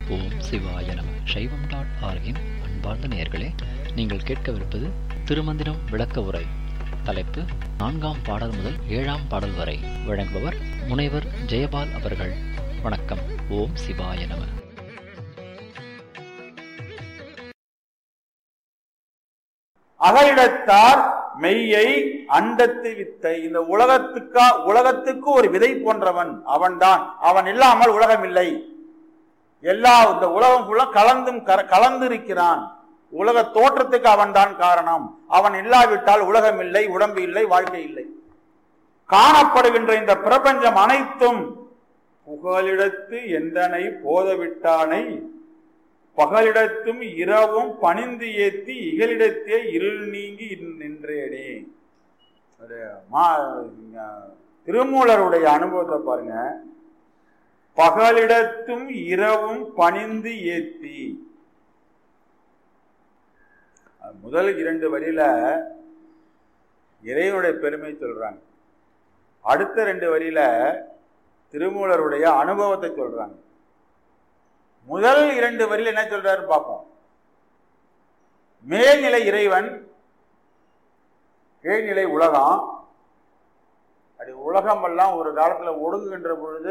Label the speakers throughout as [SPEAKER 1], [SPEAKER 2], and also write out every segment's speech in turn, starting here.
[SPEAKER 1] ஓம் சிவாய நம சைவம் டாட் ஆர்கின் அன்பார்ந்த நேயர்களே நீங்கள் கேட்கவிருப்பது திருமந்திரம் விளக்க உரை தலைப்பு நான்காம் பாடல் முதல் ஏழாம் பாடல் வரை வழங்குபவர் முனைவர் ஜெயபால் அவர்கள் வணக்கம் ஓம் சிவாய நம
[SPEAKER 2] அகலிடத்தார் மெய்யை அண்டத்து வித்தை இந்த உலகத்துக்கா உலகத்துக்கு ஒரு விதை போன்றவன் அவன்தான் அவன் இல்லாமல் உலகம் இல்லை எல்லா இந்த உலகம் ஃபுல்லா கலந்தும் கர- கலந்திருக்கிறான் உலக தோற்றத்துக்கு அவன்தான் காரணம் அவன் இல்லாவிட்டால் உலகம் இல்லை உடம்பு இல்லை வாழ்க்கை இல்லை காணப்படுகின்ற இந்த பிரபஞ்சம் அனைத்தும் புகலிடத்து எந்தனை போதவிட்டானை பகலிடத்தும் இரவும் பணிந்து ஏத்தி இகலிடத்தே இருள் நீங்கி நின்றேனே அது மா- இங்க திருமூலருடைய அனுபவத்தை பாருங்க பகலிடத்தும் இரவும் பணிந்து ஏத்தி அது முதல் இரண்டு வரியில இறைவனுடைய பெருமை சொல்றாங்க அடுத்த ரெண்டு வரியில திருமூலருடைய அனுபவத்தை சொல்றாங்க முதல் இரண்டு வரியில் என்ன சொல்றாரு பார்ப்போம் மேல்நிலை இறைவன் கீழ்நிலை உலகம் அப்படி உலகம் எல்லாம் ஒரு காலத்துல ஒடுங்குகின்ற பொழுது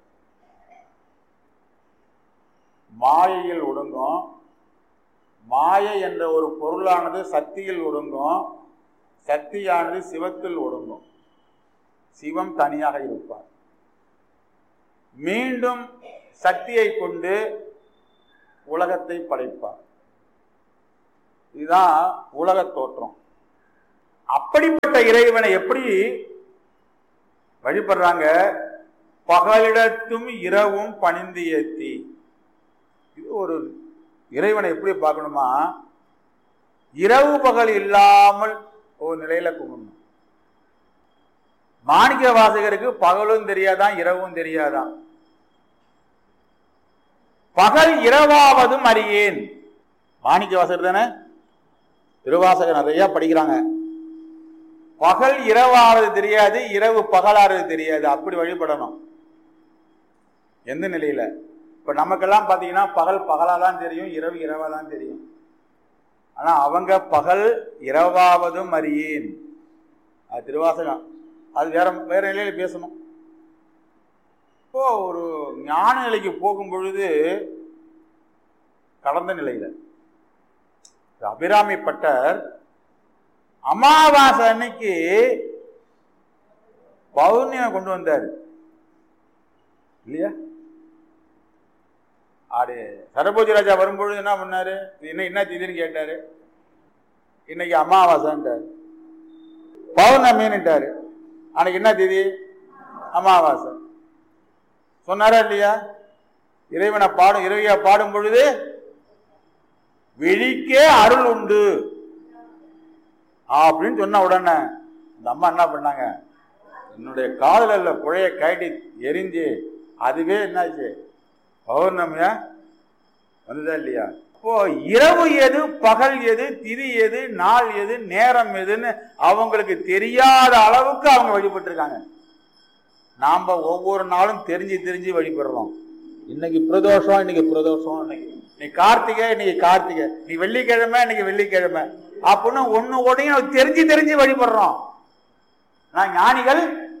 [SPEAKER 2] மாயையில் ஒடுங்கும் மாயை என்ற ஒரு பொருளானது சக்தியில் ஒடுங்கும் சக்தியானது சிவத்தில் ஒடுங்கும் சிவம் தனியாக இருப்பார் மீண்டும் சக்தியை கொண்டு உலகத்தை படைப்பார் இதுதான் உலகத் தோற்றம் அப்படிப்பட்ட இறைவனை எப்படி வழிபடுறாங்க பகலிடத்தும் இரவும் பணிந்து ஏத்தி இது ஒரு இறைவனை எப்படி பார்க்கணுமா இரவு பகல் இல்லாமல் ஒரு நிலையில கும்பிடணும் மாணிக்க வாசகருக்கு பகலும் தெரியாதான் இரவும் தெரியாதான் பகல் இரவாவதும் அறியேன் மாணிக்க வாசகர் தானே திருவாசகர் நிறைய படிக்கிறாங்க பகல் இரவாவது தெரியாது இரவு பகலாறது தெரியாது அப்படி வழிபடணும் எந்த நிலையில இப்ப நமக்கெல்லாம் பாத்தீங்கன்னா பகல் பகலா தான் தெரியும் இரவு இரவா தான் தெரியும் ஆனா அவங்க பகல் இரவாவதும் அறியேன் அது திருவாசகம் அது வேற வேற நிலையில பேசணும் இப்போ ஒரு ஞான நிலைக்கு போகும் பொழுது கடந்த நிலையில அபிராமி பட்டர் அமாவாசை அன்னைக்கு பௌர்ணமி கொண்டு வந்தார் இல்லையா ஆடு சரபோஜி ராஜா வரும்பொழுது என்ன பண்ணாரு என்ன என்ன திடீர்னு கேட்டாரு இன்னைக்கு அமாவாசைன்ட்டாரு பௌர்ணமின்னுட்டாரு அன்னைக்கு என்ன திதி அமாவாசை சொன்னாரா இல்லையா இறைவனை பாடும் இறைவியா பாடும் பொழுது விழிக்கே அருள் உண்டு அப்படின்னு சொன்ன உடனே இந்த அம்மா என்ன பண்ணாங்க என்னுடைய காதல உள்ள புழைய கழட்டி எரிஞ்சு அதுவே என்னாச்சு பௌர்ணமியா வந்ததா இல்லையா இப்போ இரவு எது பகல் எது திதி எது நாள் எது நேரம் எதுன்னு அவங்களுக்கு தெரியாத அளவுக்கு அவங்க வழிபட்டு இருக்காங்க நாம ஒவ்வொரு நாளும் தெரிஞ்சு தெரிஞ்சு வழிபடுறோம் இன்னைக்கு பிரதோஷம் இன்னைக்கு பிரதோஷம் இன்னைக்கு இன்னைக்கு கார்த்திகை இன்னைக்கு கார்த்திகை நீ வெள்ளிக்கிழமை இன்னைக்கு வெள்ளிக்கிழமை அப்படின்னு ஒண்ணு உடையும் தெரிஞ்சு தெரிஞ்சு வழிபடுறோம் நான் ஞானிகள்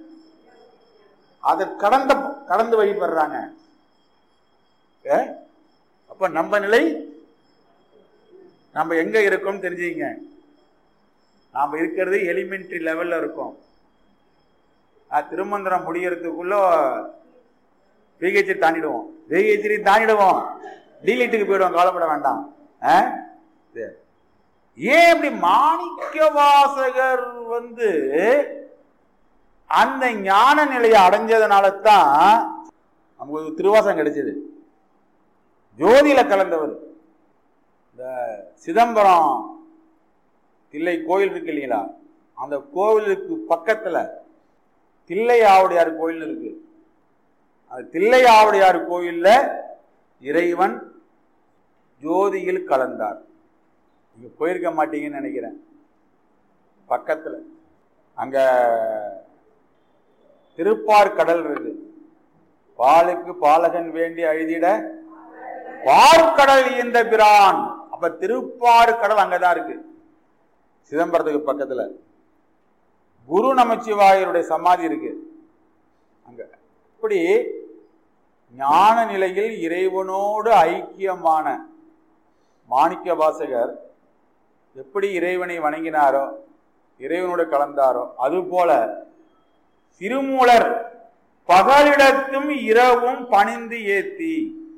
[SPEAKER 2] அதை கடந்த கடந்து வழிபடுறாங்க ஏ? அப்ப நம்ம நிலை நம்ம எங்க இருக்கோம் தெரிஞ்சுங்க நாம இருக்கிறது எலிமெண்ட்ரி லெவல்ல இருக்கோம் நான் திருமந்திரம் முடியறதுக்குள்ள பிஹெச்டி தாண்டிடுவோம் பிஹெச்டி தாண்டிடுவோம் டீலிட்டுக்கு போயிடுவோம் கவலைப்பட வேண்டாம் ஆ? சரி. ஏன் இப்படி மாணிக்க வாசகர் வந்து அந்த ஞான நிலையை அடைஞ்சதுனால தான் நமக்கு ஒரு திருவாசகம் கிடைச்சது ஜோதியில கலந்தவர் இந்த சிதம்பரம் தில்லை கோயில் இருக்கு இல்லைங்களா அந்த கோவிலுக்கு பக்கத்துல தில்லை ஆவுடையார் கோயில் இருக்கு அந்த தில்லை ஆவுடையார் கோயில்ல இறைவன் ஜோதியில் கலந்தார் நீங்க போயிருக்க மாட்டீங்கன்னு நினைக்கிறேன் பக்கத்துல அங்க திருப்பார் கடல் இருக்கு பாலுக்கு பாலகன் வேண்டி அழுதிட பார்க்கடல் இந்த பிரான் அப்ப திருப்பாறு கடல் அங்கதான் இருக்கு சிதம்பரத்துக்கு பக்கத்துல குரு நமச்சிவாயருடைய சமாதி இருக்கு அங்க இப்படி ஞான நிலையில் இறைவனோடு ஐக்கியமான மாணிக்க வாசகர் எப்படி இறைவனை வணங்கினாரோ இறைவனோடு கலந்தாரோ அதுபோல திருமூலர் பகலிடத்தும் இரவும் பணிந்து ஏத்தி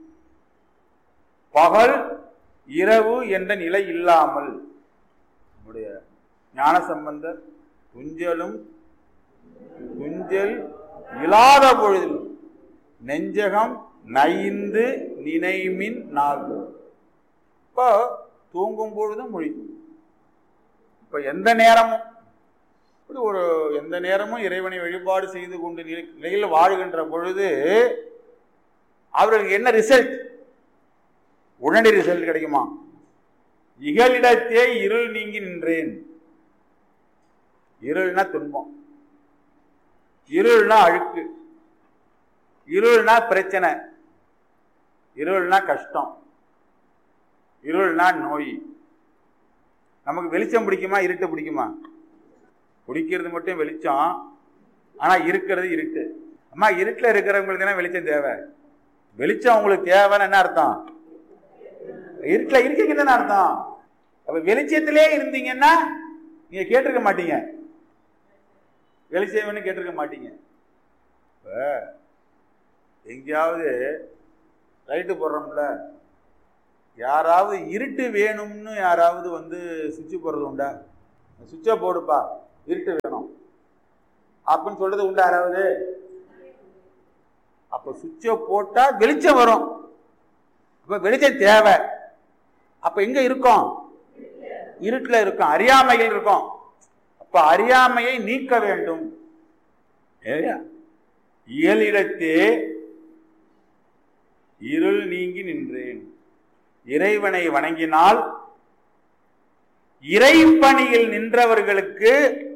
[SPEAKER 2] பகல் இரவு என்ற நிலை இல்லாமல் நம்முடைய ஞான சம்பந்தர் துஞ்சலும் துஞ்சல் இல்லாத பொழுதிலும் நெஞ்சகம் நைந்து நினைமின் நாகு இப்போ தூங்கும் பொழுதும் முழிக்கும் இப்போ எந்த நேரமும் இப்படி ஒரு எந்த நேரமும் இறைவனை வழிபாடு செய்து கொண்டு நிலை- நிலையில் வாழ்கின்ற பொழுது அவர்களுக்கு என்ன ரிசல்ட் உடனடி ரிசல்ட் கிடைக்குமா இகலிடத்தே இருள் நீங்கி நின்றேன் இருள்னா துன்பம் இருள்னா அழுக்கு இருள்னா பிரச்சனை இருள்னா கஷ்டம் இருள்னா நோய் நமக்கு வெளிச்சம் பிடிக்குமா இருட்டு பிடிக்குமா பிடிக்கிறது மட்டும் வெளிச்சம் ஆனா இருக்கிறது இருட்டு அம்மா இருட்டுல இருக்கிறவங்களுக்கு தானே வெளிச்சம் தேவை வெளிச்சம் உங்களுக்கு தேவைன்னு என்ன அர்த்தம் இருட்டுல இருக்கீங்கன்னு தானே அர்த்தம் அப்ப வெளிச்சத்திலே இருந்தீங்கன்னா நீங்க கேட்டிருக்க மாட்டீங்க வெளிச்சம்னு கேட்டிருக்க மாட்டீங்க இப்ப எங்கேயாவது லைட்டு போடுறோம்ல யாராவது இருட்டு வேணும்னு யாராவது வந்து சுவிட்ச் போடுறது உண்டா சுவிட்சை போடுப்பா இருட்டு வேணும் அப்படின்னு சொல்றது உண்டா யாராவது அப்ப சுவிட்சை போட்டா வெளிச்சம் வரும் அப்ப வெளிச்சம் தேவை அப்ப எங்க இருக்கும் இருட்டுல இருக்கும் அறியாமையில் இருக்கும் அப்ப அறியாமையை நீக்க வேண்டும் இல்லையா? இயலிடத்தே இருள் நீங்கி நின்றேன் இறைவனை வணங்கினால் இறைப்பணியில் நின்றவர்களுக்கு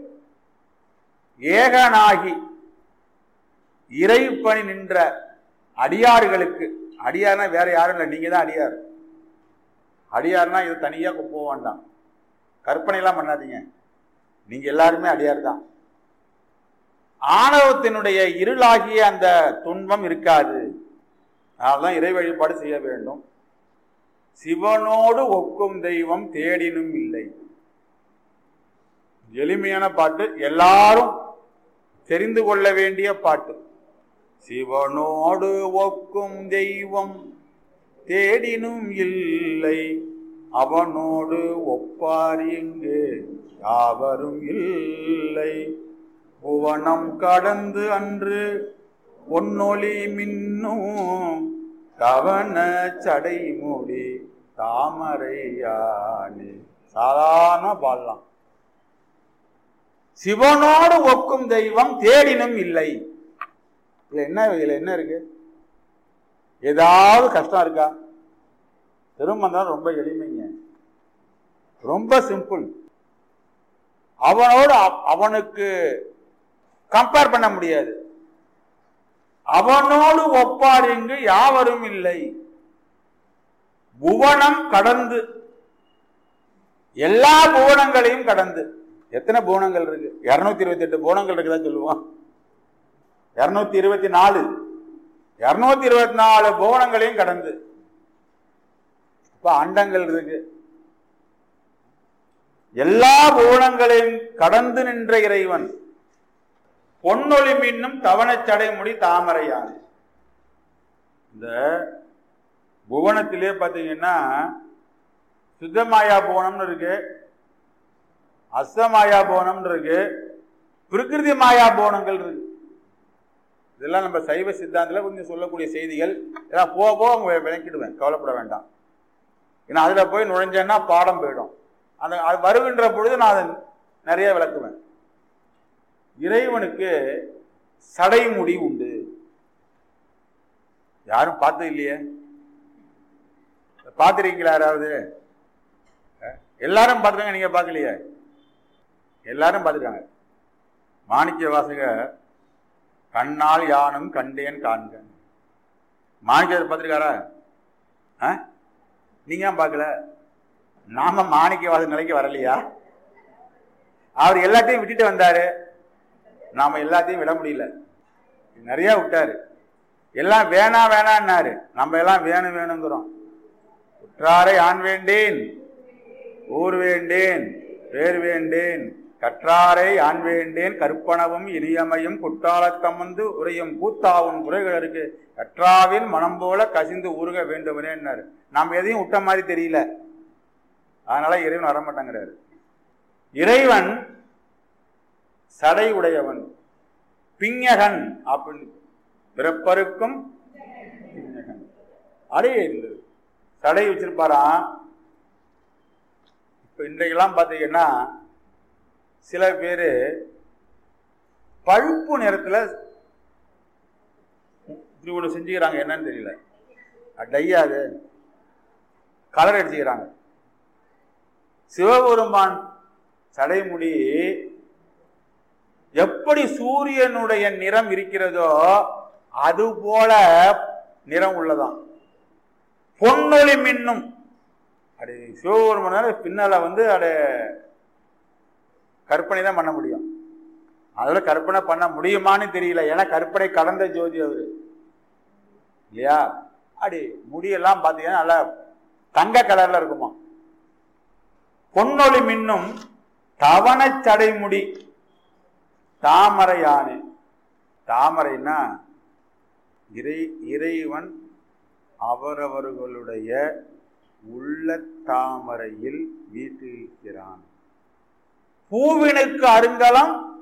[SPEAKER 2] ஏகனாகி இறைப்பணி நின்ற அடியார்களுக்கு அடியார்னா வேற யாரும் இல்லை நீங்க தான் அடியார் அடியார்னா இது தனியா போக வேண்டாம் கற்பனை எல்லாம் பண்ணாதீங்க நீங்க எல்லாருமே அடியார் தான் ஆணவத்தினுடைய இருளாகிய அந்த துன்பம் இருக்காது அதனால்தான் இறை வழிபாடு செய்ய வேண்டும் சிவனோடு ஒக்கும் தெய்வம் தேடினும் இல்லை எளிமையான பாட்டு எல்லாரும் தெரிந்து கொள்ள வேண்டிய பாட்டு சிவனோடு ஒக்கும் தெய்வம் தேடினும் இல்லை அவனோடு ஒப்பார் இங்கு யாவரும் இல்லை புவனம் கடந்து அன்று பொன்னொளி மின்னும் கவன சடைமுடி தாமரையானே சாதாரண பாடலாம் சிவனோடு ஒக்கும் தெய்வம் தேடினும் இல்லை இதுல என்ன இதுல என்ன இருக்கு ஏதாவது கஷ்டம் இருக்கா திருமணம் ரொம்ப எளிமைங்க ரொம்ப சிம்பிள் அவனோடு அவ- அவனுக்கு கம்பேர் பண்ண முடியாது அவனோடு ஒப்பார் இங்கு யாவரும் இல்லை புவனம் கடந்து எல்லா புவனங்களையும் கடந்து எத்தனை புவனங்கள் இருக்கு இருநூத்தி இருபத்தி எட்டு புவனங்கள் இருக்குதா சொல்லுவோம் இருநூத்தி இருபத்தி நாலு இருநூத்தி இருபத்தி நாலு புவனங்களையும் கடந்து இப்ப அண்டங்கள் இருக்கு எல்லா புவனங்களையும் கடந்து நின்ற இறைவன் பொன்னொளி மின்னும் தவணச்சடைமுடி தாமரையான இந்த புவனத்திலே பார்த்தீங்கன்னா சுத்தமாயா புவனம்னு இருக்கு அஸ்தமாயா புவனம்னு இருக்கு பிரகிருதி மாயா புவனங்கள் இருக்கு இதெல்லாம் நம்ம சைவ சித்தாந்தத்தில் கொஞ்சம் சொல்லக்கூடிய செய்திகள் இதெல்லாம் போக போக அவங்க விளக்கிடுவேன் கவலைப்பட வேண்டாம் ஏன்னா அதில் போய் நுழைஞ்சேன்னா பாடம் போயிடும் அந்த அது வருகின்ற பொழுது நான் அதை நிறைய விளக்குவேன் இறைவனுக்கு சடைமுடி உண்டு யாரும் பார்த்தது இல்லையே பார்த்துருக்கீங்களா யாராவது அஹ், எல்லாரும் பார்த்துருங்க நீங்க பார்க்கலையே எல்லாரும் பார்த்துருக்காங்க மாணிக்க வாசக கண்ணால் யானும் கண்டேன் காண்க மாணிக்கர் பார்த்துருக்காரா ஆ? நீங்க ஏன் பார்க்கல நாம மாணிக்கவாத நிலைக்கு வரலையா அவர் எல்லாத்தையும் விட்டுட்டு வந்தாரு நாம எல்லாத்தையும் விட முடியல நிறைய விட்டாரு எல்லாம் வேணா வேணான்னாரு நம்ம எல்லாம் வேணும் வேணுங்கிறோம் உற்றாரை ஆண் வேண்டேன் ஊர் வேண்டேன் பேர் வேண்டேன் கற்றாரை ஆண் வேண்டேன் கற்பனவும் இனியமையும் குற்றாலத்தமந்து உரையும் கூத்தாவும் குறைகளுக்கு கற்றாவின் மனம் போல கசிந்து ஊருக வேண்டுவனேன்னாரு நாம் எதையும் விட்ட மாதிரி தெரியல அதனால இறைவன் வரமாட்டேங்கிறாரு இறைவன் சடை உடையவன் பிஞகன் அப்படின்னு பிறப்பருக்கும் பிஞகன் அடே இந்த சடை வச்சிருப்பாராம் இப்ப இன்றைக்கெல்லாம் பார்த்தீங்கன்னா சில பேர் பழுப்பு நிறத்துல இப்படி ஒன்று செஞ்சுக்கிறாங்க என்னன்னு தெரியல டையாது கலர் அடிச்சுக்கிறாங்க சிவபெருமான் சடைமுடி எப்படி சூரியனுடைய நிறம் இருக்கிறதோ அது போல நிறம் உள்ளதாம் பொன்னொளி மின்னும் அது சிவபெருமானால பின்னால வந்து அது கற்பனை தான் பண்ண முடியும் அதோட கற்பனை பண்ண முடியுமான்னு தெரியல ஏன்னா கற்பனை கடந்த ஜோதி அவரு இல்லையா அப்படி முடியெல்லாம் பார்த்தீங்கன்னா நல்லா தங்க கலர்ல இருக்குமா பொன்னொளி மின்னும் தவணச் சடைமுடி தாமரை யானை தாமரைன்னா இறை இறைவன் அவரவர்களுடைய உள்ள தாமரையில் வீட்டிருக்கிறான் பூவினுக்கு அருங்கலம்